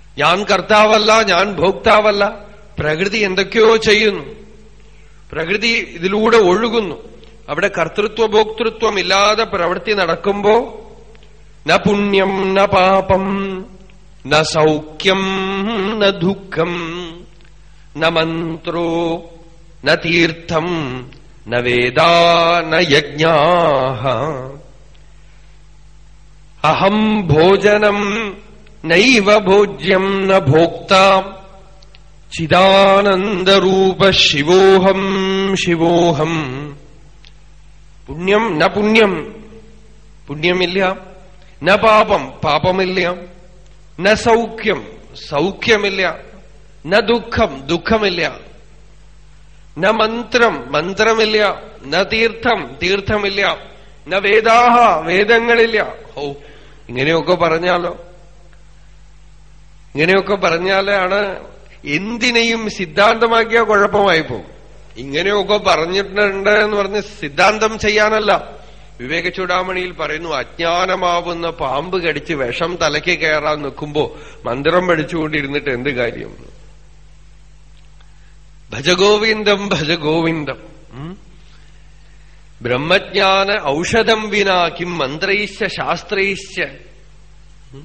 ഞാൻ കർത്താവല്ല ഞാൻ ഭോക്താവല്ല പ്രകൃതി എന്തൊക്കെയോ ചെയ്യുന്നു പ്രകൃതി ഇതിലൂടെ ഒഴുകുന്നു അവിടെ കർത്തൃത്വ ഭോക്തൃത്വം ഇല്ലാതെ പ്രവൃത്തി നടക്കുമ്പോ ന പുണ്യം ന പാപം ന സൗഖ്യം ന ദുഃഖം ന മന്ത്രോ ന തീർത്ഥം ന വേദാ ന യജ്ഞാ അഹം ഭോജനം നൈവ ഭോജ്യം ന ഭോക്താം ചിദാനന്ദരൂപ ശിവോഹം ശിവോഹം പുണ്യം ന പുണ്യം പുണ്യമില്ല ന പാപം പാപമില്ല ന സൗഖ്യം സൗഖ്യമില്ല ന ദുഃഖം ദുഃഖമില്ല ന മന്ത്രം മന്ത്രമില്ല ന തീർത്ഥം തീർത്ഥമില്ല ന വേദാഹ വേദങ്ങളില്ല ഓ ഇങ്ങനെയൊക്കെ പറഞ്ഞാലോ ഇങ്ങനെയൊക്കെ പറഞ്ഞാലാണ് എന്തിനേയും സിദ്ധാന്തമാക്കിയ കുഴപ്പമായി പോകും ഇങ്ങനെയൊക്കെ പറഞ്ഞിട്ടുണ്ട് എന്ന് പറഞ്ഞ് സിദ്ധാന്തം ചെയ്യാനല്ല വിവേക ചൂടാമണിയിൽ പറയുന്നു അജ്ഞാനമാവുന്ന പാമ്പ് കടിച്ച് വിഷം തലയ്ക്ക് കയറാൻ നിൽക്കുമ്പോ മന്ത്രം പഠിച്ചുകൊണ്ടിരുന്നിട്ട് എന്ത് കാര്യം ഭജഗോവിന്ദം ഭജഗോവിന്ദം ഉം. ബ്രഹ്മജ്ഞാന ഔഷധം വിനാ കിം മന്ത്രൈശ്ച ശാസ്ത്രൈശ്ച ഉം.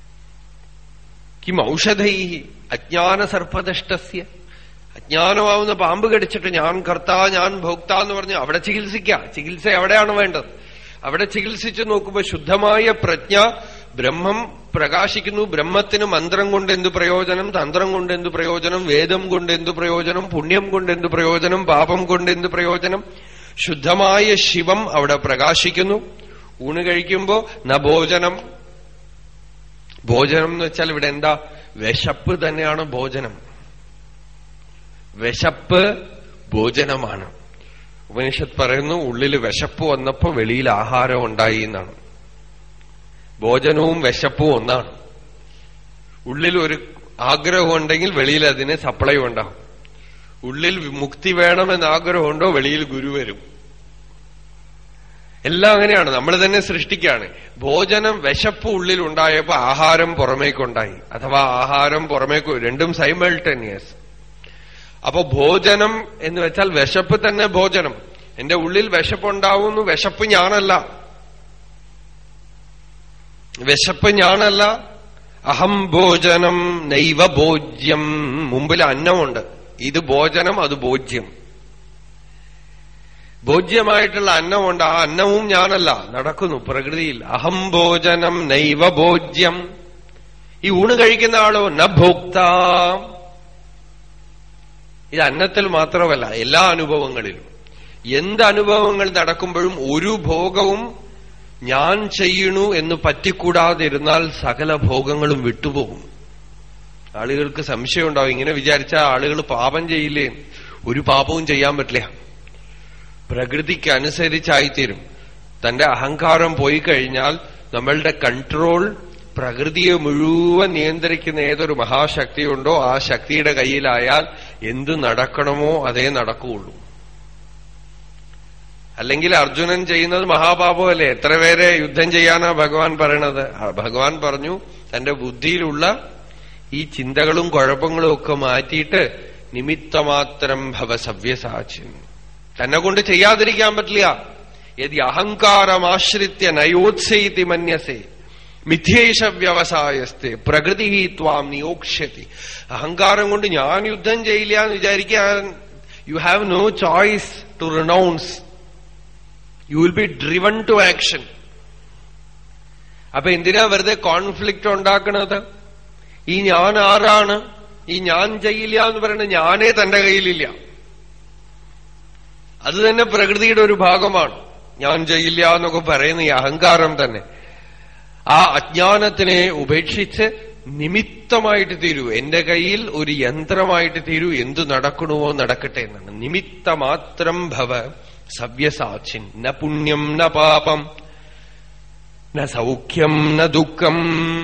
കിം ഔഷധൈ അജ്ഞാന സർപ്പദഷ്ടസ്യ അജ്ഞാനമാവുന്ന പാമ്പ് കടിച്ചിട്ട് ഞാൻ കർത്താ ഞാൻ ഭോക്ത എന്ന് പറഞ്ഞ് അവിടെ ചികിത്സിക്കുക ചികിത്സ എവിടെയാണ് വേണ്ടത് അവിടെ ചികിത്സിച്ചു നോക്കുമ്പോൾ ശുദ്ധമായ പ്രജ്ഞ ബ്രഹ്മം പ്രകാശിക്കുന്നു ബ്രഹ്മത്തിന് മന്ത്രം കൊണ്ട് എന്തു പ്രയോജനം തന്ത്രം കൊണ്ട് എന്തു പ്രയോജനം വേദം കൊണ്ട് എന്തു പ്രയോജനം പുണ്യം കൊണ്ട് എന്തു പ്രയോജനം പാപം കൊണ്ട് എന്തു പ്രയോജനം ശുദ്ധമായ ശിവം അവിടെ പ്രകാശിക്കുന്നു ഊണ് കഴിക്കുമ്പോ ന ഭോജനം ഭോജനം എന്ന് വെച്ചാൽ ഇവിടെ എന്താ വിശപ്പ് തന്നെയാണ് ഭോജനം വിശപ്പ് ഭോജനമാണ് ഉപനിഷത്ത് പറയുന്നു ഉള്ളിൽ വിശപ്പ് വന്നപ്പോ വെളിയിൽ ആഹാരം ഉണ്ടായി എന്നാണ് ഭോജനവും വിശപ്പും ഒന്നാണ് ഉള്ളിൽ ഒരു ആഗ്രഹം ഉണ്ടെങ്കിൽ വെളിയിൽ അതിന് സപ്ലൈ ഉണ്ടാവും ഉള്ളിൽ മുക്തി വേണമെന്ന് ആഗ്രഹമുണ്ടോ വെളിയിൽ ഗുരു വരും എല്ലാം അങ്ങനെയാണ് നമ്മൾ തന്നെ സൃഷ്ടിക്കുകയാണ് ഭോജനം വിശപ്പ് ഉള്ളിൽ ഉണ്ടായപ്പോ ആഹാരം പുറമേക്കുണ്ടായി അഥവാ ആഹാരം പുറമേക്ക് രണ്ടും സൈമൾട്ടേനിയസ് അപ്പൊ ഭോജനം എന്ന് വെച്ചാൽ വിശപ്പ് തന്നെ ഭോജനം എന്റെ ഉള്ളിൽ വിശപ്പുണ്ടാവുന്നു വിശപ്പ് ഞാനല്ല വിശപ്പ് ഞാനല്ല അഹം ഭോജനം നൈവ ഭോജ്യം മുമ്പിൽ അന്നമുണ്ട് ഇത് ഭോജനം അത് ഭോജ്യം ഭോജ്യമായിട്ടുള്ള അന്നമുണ്ട് ആ അന്നവും ഞാനല്ല നടക്കുന്നു പ്രകൃതിയിൽ അഹം ഭോജനം നൈവ ഭോജ്യം ഈ ഊണ് കഴിക്കുന്ന ആളോ ന ഭോക്ത ഇത് അന്നത്തിൽ മാത്രമല്ല എല്ലാ അനുഭവങ്ങളിലും എന്ത് അനുഭവങ്ങൾ നടക്കുമ്പോഴും ഒരു ഭോഗവും ഞാൻ ചെയ്യണു എന്ന് പറ്റിക്കൂടാതിരുന്നാൽ സകല ഭോഗങ്ങളും വിട്ടുപോകും ആളുകൾക്ക് സംശയമുണ്ടാവും ഇങ്ങനെ വിചാരിച്ച ആളുകൾ പാപം ചെയ്യില്ലേ ഒരു പാപവും ചെയ്യാൻ പറ്റില്ല പ്രകൃതിക്ക് അനുസരിച്ചായിത്തീരും തന്റെ അഹങ്കാരം പോയി കഴിഞ്ഞാൽ നമ്മളുടെ കൺട്രോൾ പ്രകൃതിയെ മുഴുവൻ നിയന്ത്രിക്കുന്ന ഏതൊരു മഹാശക്തിയുണ്ടോ ആ ശക്തിയുടെ കയ്യിലായാൽ എന്തു നടക്കണമോ അതേ നടക്കുകയുള്ളൂ അല്ലെങ്കിൽ അർജുനൻ ചെയ്യുന്നത് മഹാപാപമല്ലേ എത്ര പേരെ യുദ്ധം ചെയ്യാനാ ഭഗവാൻ പറയണത് ആ, ഭഗവാൻ പറഞ്ഞു തന്റെ ബുദ്ധിയിലുള്ള ഈ ചിന്തകളും കുഴപ്പങ്ങളും ഒക്കെ മാറ്റിയിട്ട് നിമിത്തമാത്രം ഭവ സവ്യസാക്ഷ്യൻ തന്നെ കൊണ്ട് ചെയ്യാതിരിക്കാൻ പറ്റില്ല യതി അഹങ്കാരമാശ്രിത്യ നയോത്സയിതി മന്യസേ മിഥ്യേഷ വ്യവസായസ്തെ പ്രകൃതി ത്വാം നിയോക്ഷ്യതി അഹങ്കാരം കൊണ്ട് ഞാൻ യുദ്ധം ചെയ്യില്ല എന്ന് വിചാരിക്കാൻ you have no choice to renounce you will be driven to action അപ്പൊ എന്തിനാ വെറുതെ കോൺഫ്ലിക്റ്റ് ഉണ്ടാക്കണത് ഈ ഞാൻ ആരാണ് ഈ ഞാൻ ചെയ്യില്ല എന്ന് പറയുന്നത് ഞാനേ തന്റെ കയ്യിലില്ല അത് തന്നെ പ്രകൃതിയുടെ ഒരു ഭാഗമാണ് ഞാൻ ചെയ്യില്ല എന്നൊക്കെ പറയുന്ന ഈ അഹങ്കാരം തന്നെ ആ അജ്ഞാനത്തിനെ ഉപേക്ഷിച്ച് നിമിത്തമായിട്ട് തീരൂ എന്റെ കയ്യിൽ ഒരു യന്ത്രമായിട്ട് തീരൂ എന്തു നടക്കണമോ നടക്കട്ടെ എന്നാണ് നിമിത്തമാത്രം ഭവ സവ്യസാക്ഷിൻ ന പുണ്യം ന പാപം ന സൗഖ്യം ന ദുഃഖം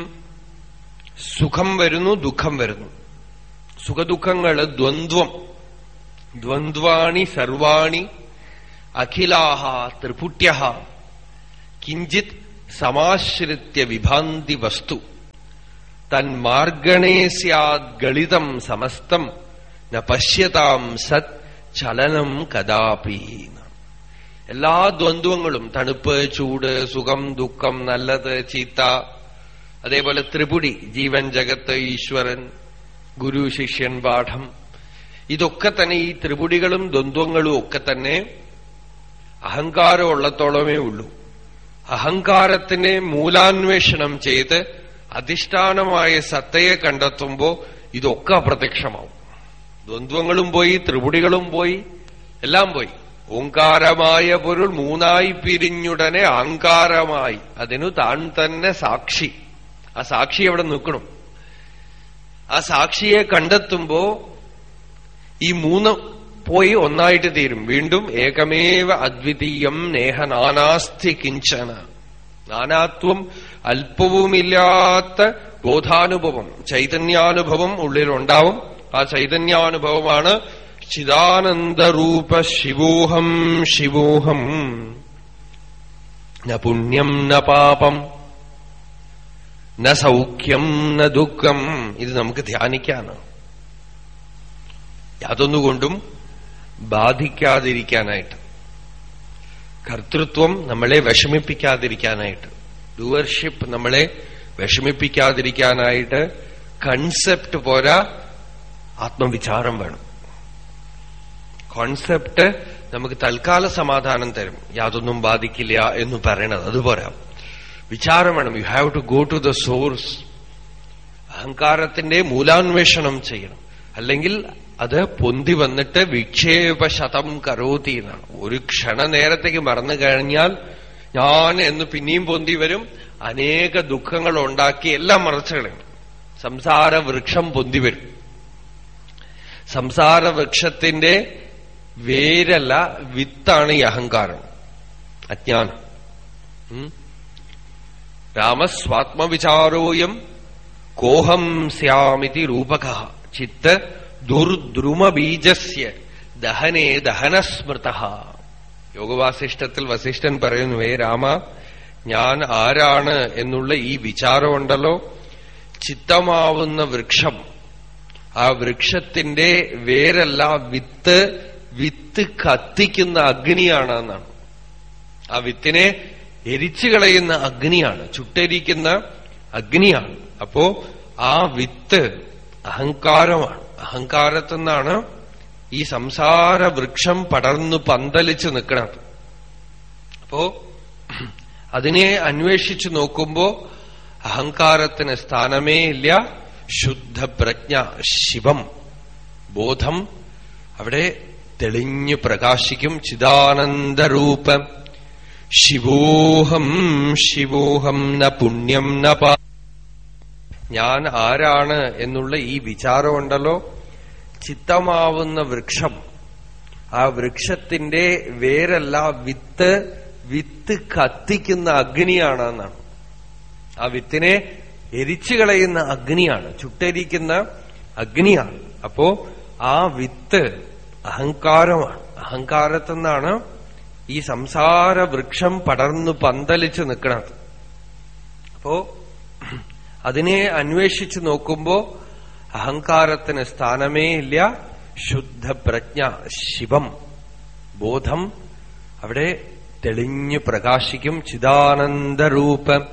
സുഖം വരുന്നു ദുഃഖം വരുന്നു സുഖദുഃഖങ്ങള് ദ്വന്ദ്വം ദ്വന്ദ്വാണി സർവാണി അഖിലാഹ ത്രിപുട്യ കിഞ്ചിത് സമാശ്രിത്യ വിഭാന്തി വസ്തു തന്മാർഗണേ സ്യാത് ഗളിതം സമസ്തം ന പശ്യതാം സത് ചലനം കഥാപി എല്ലാ ദ്വന്ദ്വങ്ങളും തണുപ്പ് ചൂട് സുഖം ദുഃഖം നല്ലത് ചീത്ത അതേപോലെ ത്രിപുടി ജീവൻ ജഗത്ത് ഈശ്വരൻ ഗുരു ശിഷ്യൻ പാഠം ഇതൊക്കെ തന്നെ ഈ ത്രിപുടികളും ദ്വന്ദ്വങ്ങളും ഒക്കെ തന്നെ അഹങ്കാരം ഉള്ളത്തോളമേ ഉള്ളൂ അഹങ്കാരത്തിനെ മൂലാന്വേഷണം ചെയ്ത് അധിഷ്ഠാനമായ സത്തയെ കണ്ടെത്തുമ്പോ ഇതൊക്കെ അപ്രത്യക്ഷമാവും ദ്വന്ദ്വങ്ങളും പോയി ത്രിപുടികളും പോയി എല്ലാം പോയി ഓങ്കാരമായ പൊരുൾ മൂന്നായി പിരിഞ്ഞുടനെ ആങ്കാരമായി അതിനു താൻ തന്നെ സാക്ഷി ആ സാക്ഷി അവിടെ നിൽക്കണം ആ സാക്ഷിയെ കണ്ടെത്തുമ്പോ ഈ മൂന്ന് പോയി ഒന്നായിട്ട് തീരും വീണ്ടും ഏകമേവ അദ്വിതീയം നേഹ നാനാസ്തി കിഞ്ചന നാനാത്വം അല്പവുമില്ലാത്ത ബോധാനുഭവം ചൈതന്യാനുഭവം ഉള്ളിലുണ്ടാവും ആ ചൈതന്യാനുഭവമാണ് ചിദാനന്ദരൂപ ശിവോഹം ശിവോഹം ന പുണ്യം ന പാപം ന സൗഖ്യം ന ദുഃഖം ഇത് നമുക്ക് ധ്യാനിക്കാണ് യാതൊന്നുകൊണ്ടും ബാധിക്കാതിരിക്കാനായിട്ട് കർത്തൃത്വം നമ്മളെ വിഷമിപ്പിക്കാതിരിക്കാനായിട്ട് ഡുവർഷിപ്പ് നമ്മളെ വിഷമിപ്പിക്കാതിരിക്കാനായിട്ട് കൺസെപ്റ്റ് പോരാ ആത്മവിചാരം വേണം കോൺസെപ്റ്റ് നമുക്ക് തൽക്കാല സമാധാനം തരും യാതൊന്നും ബാധിക്കില്ല എന്ന് പറയണത് അതുപോരാ വിചാരം വേണം you have to go to the source അഹങ്കാരത്തിന്റെ മൂലാന്വേഷണം ചെയ്യണം അല്ലെങ്കിൽ അത് പൊന്തി വന്നിട്ട് വിക്ഷേപ ശതം കരോതി എന്നാണ് ഒരു ക്ഷണനേരത്തേക്ക് മറന്നു കഴിഞ്ഞാൽ ഞാൻ എന്ന് പിന്നെയും പൊന്തി വരും അനേക ദുഃഖങ്ങൾ ഉണ്ടാക്കി എല്ലാം മറച്ചു കളയും സംസാര വൃക്ഷം പൊന്തി വരും സംസാര വൃക്ഷത്തിന്റെ വേരല്ല വിത്താണ് ഈ അഹങ്കാരം അജ്ഞാനം ഉം. രാമസ്വാത്മവിചാരോയം കോഹം സ്യാമിതി രൂപക ചിത്ത് ദുർദ്രുമബീജസ്യ ദഹനേ ദഹനസ്മൃത യോഗവാസിഷ്ടത്തിൽ വസിഷ്ഠൻ പറയുന്നു ഹേ രാമ ഞാൻ ആരാണ് എന്നുള്ള ഈ വിചാരമുണ്ടല്ലോ ചിത്തമാവുന്ന വൃക്ഷം ആ വൃക്ഷത്തിന്റെ വേരല്ല വിത്ത് വിത്ത് കത്തിക്കുന്ന അഗ്നിയാണ് എന്നാണ് ആ വിത്തിനെ എരിച്ചു കളയുന്ന അഗ്നിയാണ് ചുട്ടരിക്കുന്ന അഗ്നിയാണ് അപ്പോ ആ വിത്ത് അഹങ്കാരമാണ് അഹങ്കാരത്തിൽ നിന്നാണ് ഈ സംസാര വൃക്ഷം പടർന്നു പന്തലിച്ച് നിൽക്കുന്നത് അപ്പോ അതിനെ അന്വേഷിച്ചു നോക്കുമ്പോ അഹങ്കാരത്തിന് സ്ഥാനമേ ഇല്ല ശുദ്ധപ്രജ്ഞ ശിവം ബോധം അവിടെ തെളിഞ്ഞു പ്രകാശിക്കും ചിദാനന്ദരൂപം ശിവോഹം ശിവോഹം ന പുണ്യം ന പാ ഞാൻ ആരാണ് എന്നുള്ള ഈ വിചാരമുണ്ടല്ലോ ചിത്തമാവുന്ന വൃക്ഷം ആ വൃക്ഷത്തിന്റെ വേരല്ല വിത്ത് വിത്ത് കത്തിക്കുന്ന അഗ്നിയാണ് എന്നാണ് ആ വിത്തിനെ എരിച്ചു കളയുന്ന അഗ്നിയാണ് ചുട്ടരിക്കുന്ന അഗ്നിയാണ് അപ്പോ ആ വിത്ത് അഹങ്കാരമാണ് അഹങ്കാരത്തിൽ നിന്നാണ് ഈ സംസാര വൃക്ഷം പടർന്നു പന്തലിച്ച് നിൽക്കുന്നത് അപ്പോ അതിനെ അന്വേഷിച്ചു നോക്കുമ്പോ അഹങ്കാരത്തിന് സ്ഥാനമേ ഇല്ല ശുദ്ധപ്രജ്ഞ ശിവം ബോധം അവിടെ തെളിഞ്ഞു പ്രകാശിക്കും ചിദാനന്ദരൂപം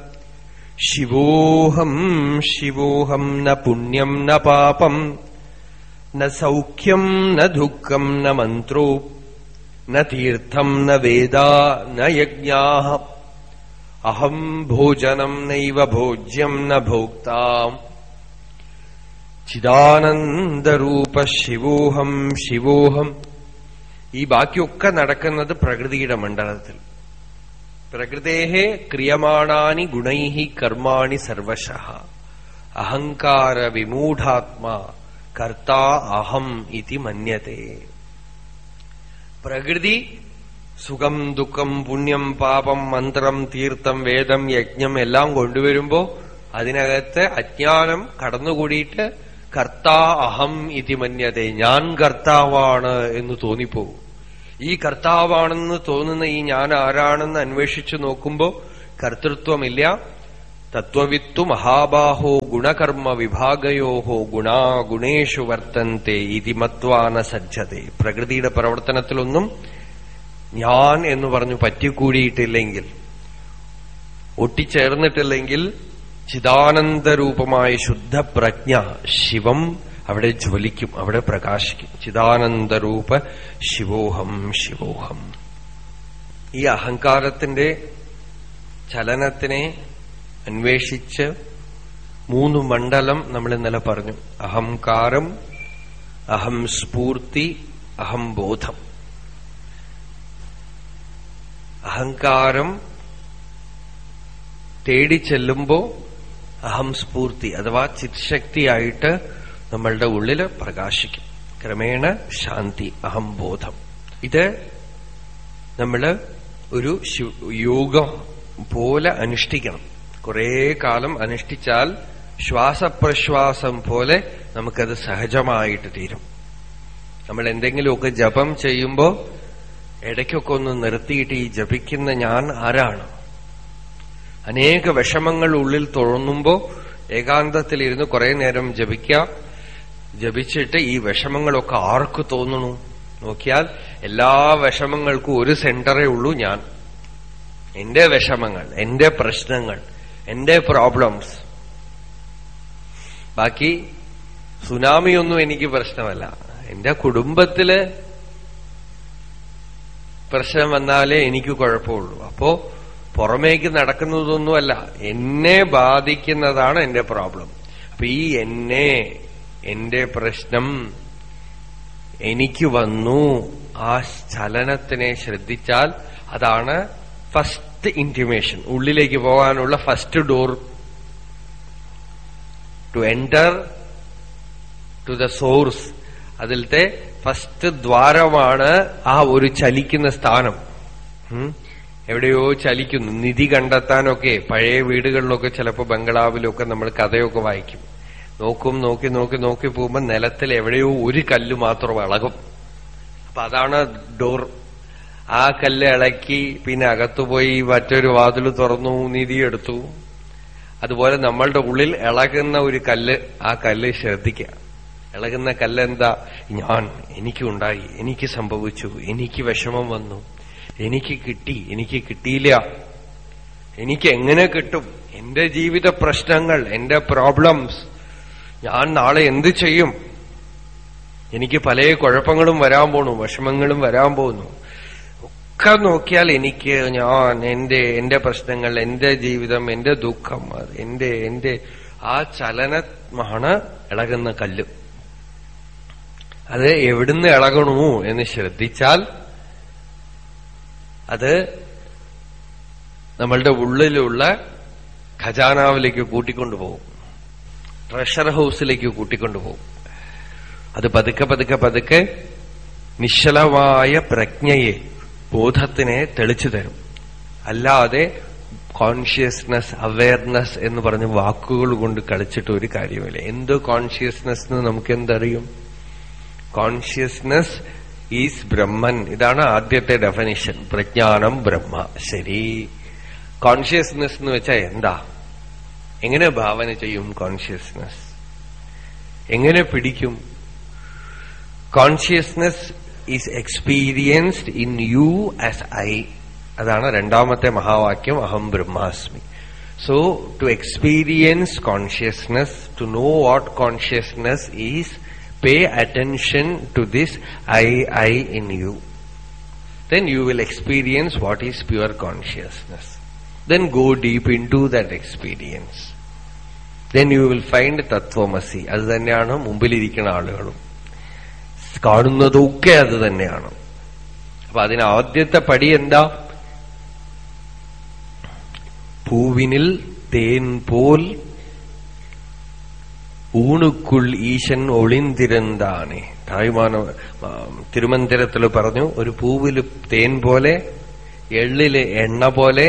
ശിവോഹം ശിവോഹം ന പുണ്യം ന പാപം ന സൗഖ്യം ന ദുഃഖം ന മന്ത്രോ ന തീർത്ഥം ന വേദ ന യജ്ഞാ അഹം ഭോജനം നൈവ ഭോജ്യം ന ഭോക്താം ചിദാനന്ദരൂപ ശിവോഹം ശിവോഹം ഈ ബാക്കിയൊക്കെ നടക്കുന്നത് പ്രകൃതിയുടെ മണ്ഡലത്തിൽ പ്രകൃതേഹേ ക്രിയമാണാനി ഗുണൈ കർമാണി സർവശ അഹങ്കാര വിമൂഢാത്മാ കർത്താ അഹം ഇതി മന്യത്തെ പ്രകൃതി സുഖം ദുഃഖം പുണ്യം പാപം മന്ത്രം തീർത്ഥം വേദം യജ്ഞം എല്ലാം കൊണ്ടുവരുമ്പോ അതിനകത്ത് അജ്ഞാനം കടന്നുകൂടിയിട്ട് കർത്താ അഹം ഇതി മന്യത്തെ ഞാൻ കർത്താവാണ് എന്ന് തോന്നിപ്പോകും ഈ കർത്താവാണെന്ന് തോന്നുന്ന ഈ ഞാൻ ആരാണെന്ന് അന്വേഷിച്ചു നോക്കുമ്പോ കർത്തൃത്വമില്ല തത്വവിത്തു മഹാബാഹോ ഗുണകർമ്മ വിഭാഗയോ ഗുണാ ഗുണേഷു വർത്തന്തെ ഇതി മത്വാന സജ്ജത്തെ പ്രകൃതിയുടെ പ്രവർത്തനത്തിലൊന്നും ഞാൻ എന്ന് പറഞ്ഞു പറ്റിക്കൂടിയിട്ടില്ലെങ്കിൽ ഒട്ടിച്ചേർന്നിട്ടില്ലെങ്കിൽ ചിദാനന്ദരൂപമായ ശുദ്ധപ്രജ്ഞ ശിവം അവിടെ ജ്വലിക്കും അവിടെ പ്രകാശിക്കും ചിദാനന്ദരൂപ ശിവോഹം ശിവോഹം ഈ അഹങ്കാരത്തിന്റെ ചലനത്തിനെ അന്വേഷിച്ച് മൂന്ന് മണ്ഡലം നമ്മൾ ഇന്നലെ പറഞ്ഞു അഹംകാരം അഹം സ്ഫൂർത്തി അഹം ബോധം അഹങ്കാരം തേടി ചെല്ലുമ്പോ അഹം സ്ഫൂർത്തി അഥവാ ചിത്ശക്തിയായിട്ട് നമ്മളുടെ ഉള്ളില് പ്രകാശിക്കും ക്രമേണ ശാന്തി അഹംബോധം ഇത് നമ്മള് ഒരു യോഗം പോലെ അനുഷ്ഠിക്കണം കുറേ കാലം അനുഷ്ഠിച്ചാൽ ശ്വാസപ്രശ്വാസം പോലെ നമുക്കത് സഹജമായിട്ട് തീരും നമ്മൾ എന്തെങ്കിലുമൊക്കെ ജപം ചെയ്യുമ്പോ ഇടയ്ക്കൊക്കെ ഒന്ന് നിർത്തിയിട്ട് ഈ ജപിക്കുന്ന ഞാൻ ആരാണ് അനേക വിഷമങ്ങൾ ഉള്ളിൽ തുറന്നുമ്പോ ഏകാന്തത്തിലിരുന്ന് കുറെ നേരം ജപിക്കാം ജപിച്ചിട്ട് ഈ വിഷമങ്ങളൊക്കെ ആർക്ക് തോന്നണു നോക്കിയാൽ എല്ലാ വിഷമങ്ങൾക്കും ഒരു സെന്ററേ ഉള്ളൂ ഞാൻ എന്റെ വിഷമങ്ങൾ എന്റെ പ്രശ്നങ്ങൾ എന്റെ പ്രോബ്ലംസ് ബാക്കി സുനാമിയൊന്നും എനിക്ക് പ്രശ്നമല്ല എന്റെ കുടുംബത്തില് പ്രശ്നം വന്നാലേ എനിക്ക് കുഴപ്പമുള്ളൂ അപ്പോ പുറമേക്ക് നടക്കുന്നതൊന്നുമല്ല എന്നെ ബാധിക്കുന്നതാണ് എന്റെ പ്രോബ്ലം അപ്പൊ ഈ എന്നെ എന്റെ പ്രശ്നം എനിക്ക് വന്നു ആ ചലനത്തിനെ ശ്രദ്ധിച്ചാൽ അതാണ് ഫസ്റ്റ് ഇന്റിമേഷൻ ഉള്ളിലേക്ക് പോകാനുള്ള first door to enter to the source അതിലത്തെ ഫസ്റ്റ് ദ്വാരമാണ് ആ ഒരു ചലിക്കുന്ന സ്ഥാനം എവിടെയോ ചലിക്കുന്നു നിധി കണ്ടെത്താനൊക്കെ പഴയ വീടുകളിലൊക്കെ ചിലപ്പോ ബംഗ്ലാവിലൊക്കെ നമ്മൾ കഥയൊക്കെ വായിക്കും നോക്കും നോക്കി നോക്കി നോക്കി പോകുമ്പോ നിലത്തിൽ എവിടെയോ ഒരു കല്ല് മാത്രം ഇളകും അപ്പൊ അതാണ് ഡോർ ആ കല്ല് ഇളക്കി പിന്നെ അകത്തുപോയി മറ്റൊരു വാതിൽ തുറന്നു നിധിയെടുത്തു അതുപോലെ നമ്മളുടെ ഉള്ളിൽ ഇളകുന്ന ഒരു കല്ല് ആ കല്ല് ശ്രദ്ധിക്കുക ഇളകുന്ന കല്ല് എന്താ ഞാൻ എനിക്കുണ്ടായി എനിക്ക് സംഭവിച്ചു എനിക്ക് വിഷമം വന്നു എനിക്ക് കിട്ടി എനിക്ക് കിട്ടിയില്ല എനിക്ക് എങ്ങനെ കിട്ടും എന്റെ ജീവിത പ്രശ്നങ്ങൾ എന്റെ പ്രോബ്ലംസ് ഞാൻ നാളെ എന്ത് ചെയ്യും എനിക്ക് പല കുഴപ്പങ്ങളും വരാൻ പോണു വിഷമങ്ങളും വരാൻ പോകുന്നു ഒക്കെ നോക്കിയാൽ എനിക്ക് ഞാൻ എന്റെ എന്റെ പ്രശ്നങ്ങൾ എന്റെ ജീവിതം എന്റെ ദുഃഖം എന്റെ എന്റെ ആ ചലനമാണ് ഇളകുന്ന കല്ല് അത് എവിടുന്ന് ഇളകണു എന്ന് ശ്രദ്ധിച്ചാൽ അത് നമ്മളുടെ ഉള്ളിലുള്ള ഖജാനാവിലേക്ക് കൂട്ടിക്കൊണ്ടുപോകും ട്രഷർ ഹൗസിലേക്ക് കൂട്ടിക്കൊണ്ടുപോകും അത് പതുക്കെ പതുക്കെ പതുക്കെ നിശ്ചലമായ പ്രജ്ഞയെ ബോധത്തിനെ തെളിച്ചു തരും അല്ലാതെ കോൺഷ്യസ്നസ് അവയർനെസ് എന്ന് പറഞ്ഞ് വാക്കുകൾ കൊണ്ട് കളിച്ചിട്ട് ഒരു കാര്യമില്ല എന്ത് കോൺഷ്യസ്നെസ് എന്ന് നമുക്ക് എന്തറിയും കോൺഷ്യസ്നെസ് ഈസ് ബ്രഹ്മൻ ഇതാണ് ആദ്യത്തെ ഡെഫിനിഷൻ പ്രജ്ഞാനം ബ്രഹ്മ ശരി കോൺഷ്യസ്നെസ് എന്ന് വെച്ചാൽ എന്താ എങ്ങനെ ഭാവന ചെയ്യും കോൺഷ്യസ്നെസ് എങ്ങനെ പിടിക്കും consciousness is experienced in you as I അതാണ് രണ്ടാമത്തെ മഹാവാക്യം അഹം ബ്രഹ്മാസ്മി so to experience consciousness to know what consciousness is pay attention to this I, I in you. Then you will experience what is pure consciousness. Then go deep into that experience. Then you will find തത്വമസി അത് തന്നെയാണ് മുമ്പിലിരിക്കുന്ന ആളുകളും കാണുന്നതൊക്കെ അത് തന്നെയാണ് അപ്പൊ അതിന് ആദ്യത്തെ പടി എന്താ പൂവിനിൽ തേൻ പോൽ ഊണുക്കുൾ ഈശൻ ഒളിന്തിരുന്താനെ തായ്മാന തിരുമന്ദിരത്തിൽ പറഞ്ഞു ഒരു പൂവില് തേൻ പോലെ എള്ളില് എണ്ണ പോലെ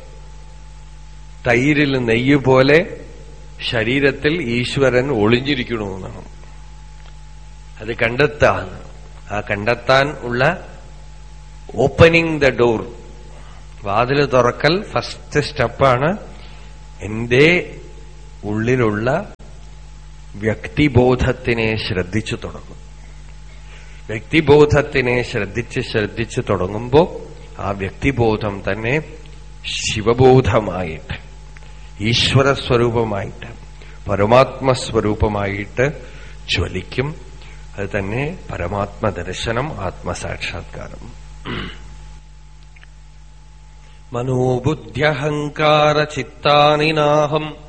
തൈരില് നെയ്യ് പോലെ ശരീരത്തിൽ ഈശ്വരൻ ഒളിഞ്ഞിരിക്കണമെന്നാണ് അത് കണ്ടെത്താൻ ആ കണ്ടെത്താൻ ഉള്ള ഓപ്പനിങ് ദ ഡോർ വാതില് തുറക്കൽ ഫസ്റ്റ് സ്റ്റെപ്പാണ് എന്റെ ഉള്ളിലുള്ള വ്യക്തിബോധത്തിനെ ശ്രദ്ധിച്ചു തുടങ്ങും വ്യക്തിബോധത്തിനെ ശ്രദ്ധിച്ച് ശ്രദ്ധിച്ചു തുടങ്ങുമ്പോ ആ വ്യക്തിബോധം തന്നെ ശിവബോധമായിട്ട് ഈശ്വര സ്വരൂപമായിട്ട് പരമാത്മസ്വരൂപമായിട്ട് ജ്വലിക്കും അത് തന്നെ പരമാത്മ ദർശനം ആത്മസാക്ഷാത്കാരം മനോബുദ്ധ്യഹങ്കാര ചിത്താനി നാഹം